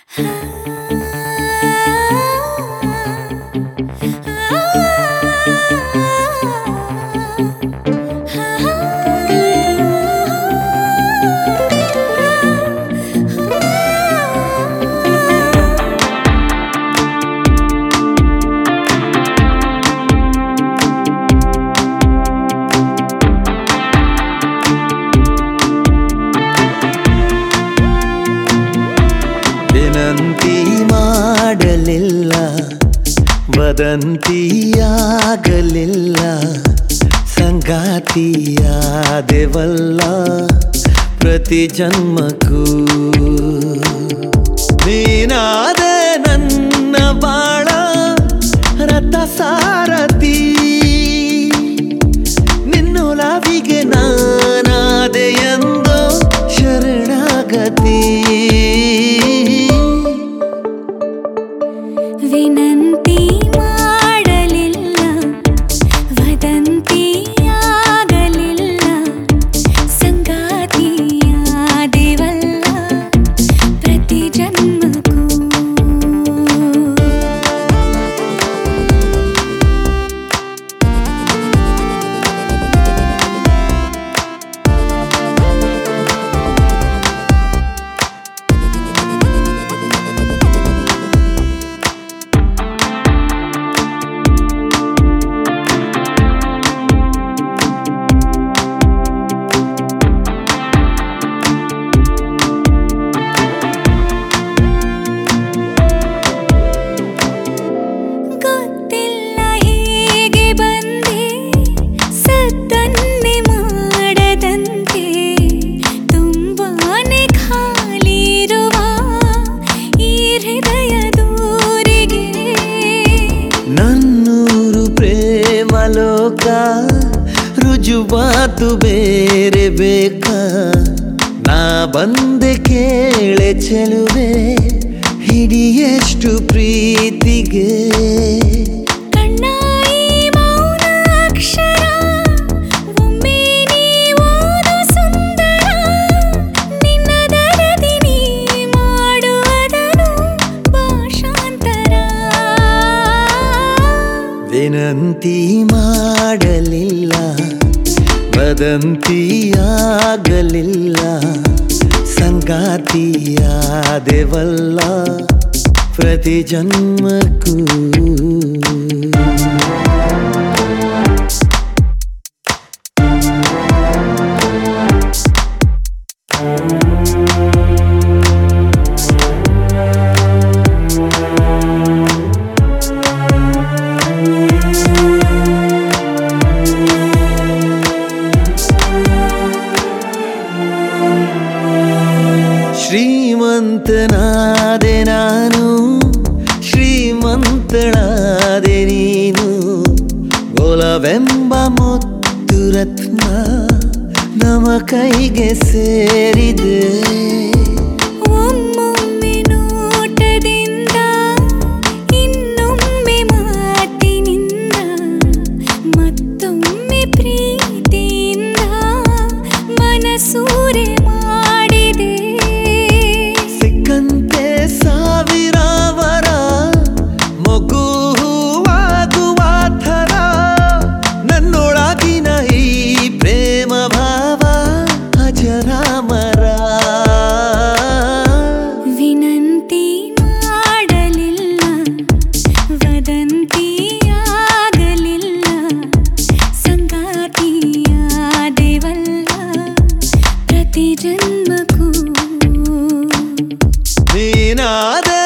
ವಿನಂತಿ ಮಾಡಲಿಲ್ಲ ವದಂತಿಯಾಗಲಿಲ್ಲ ಸಂಗಾತಿಯಾದೆವಲ್ಲ ಪ್ರತಿ ಜನ್ಮಕ್ಕೂ ನೀನಾದೆ ನನ್ನ ಬಾಳ ರಥ ಸಾರಥಿ ನಿನ್ನೊಲವಿಗೆ ನಾನಾದೆ ಎಂದು ಶರಣಾಗತಿ ವಿನಂತಿ ಮಾಡಲಿಲ್ಲ ವದಂತಿಯಾಗಲಿಲ್ಲ ಸಂಗಾತಿಯಾದೆವಲ್ಲ ಪ್ರತಿ ಜನ್ಮಕ್ಕೂ ಗೊತ್ತಿಲ್ಲ ಹೇಗೆ ಬಂದೆ ಸದ್ದನ್ನೇ ಮಾಡದಂತೆ ತುಂಬಾನೇ ಖಾಲಿ ಇರುವ ಈ ಹೃದಯ ದೂರಿಗೆ ನನ್ನೂರು ಪ್ರೇಮ ಲೋಕ ರುಜುವಾತು ಬೇರೆ ಬೇಕಾ ನಾ ಬಂದೆ ಕೇಳೆ ಚೆಲುವೆ ಹಿಡಿಯಷ್ಟು ಪ್ರೀತಿಗೆ ಕಣ್ಣ ಈ ಮೌನ ಅಕ್ಷರ ಒಮ್ಮೆ ನೀ ಓದು ಸುಂದರ ನಿನ್ನ ದರದಿ ನೀ ಮಾಡುವುದನು ಭಾಷಾಂತರ ವಿನಂತಿ ಮಾಡಲಿಲ್ಲ ವದಂತಿಯಾಗಲಿಲ್ಲ ಸಂಗಾತಿಯಾದೆವಲ್ಲ ಪ್ರತಿ ಜನ್ಮಕ್ಕೂ ಶ್ರೀಮಂತನಾದೆ ನಾನು ಶ್ರೀಮಂತಳಾದೆ ನೀನು ಗೋಲವೆಂಬ ಮುತ್ತು ರತ್ನ ನಮ ಕೈಗೆ ಸೇರಿದೆ ಒಮ್ಮೊಮ್ಮೆ ನೋಟದಿಂದ ಇನ್ನೊಮ್ಮೆ ಮಾತಿನಿಂದ ಮತ್ತೊಮ್ಮೆ ಪ್ರೀತಿಯಿಂದ ಮನಸೂರೆ ಮಾಡಿದೆ ಸಿಕ್ಕಂತೆ ಸಾವಿರಾವರ ಮಗು ಹೂವಾಗುವ ಥರ ನನ್ನೊಳಗಿನ ಈ ಪ್ರೇಮ ಭಾವ ಅಜರಾಮರ ವಿನಂತಿ ಮಾಡಲಿಲ್ಲ ವದಂತಿಯಾಗಲಿಲ್ಲ ಸಂಗಾತಿಯಾದೆವಲ್ಲ ಪ್ರತಿ ಜನ್ಮಕ್ಕೂ ನೀನಾದೆ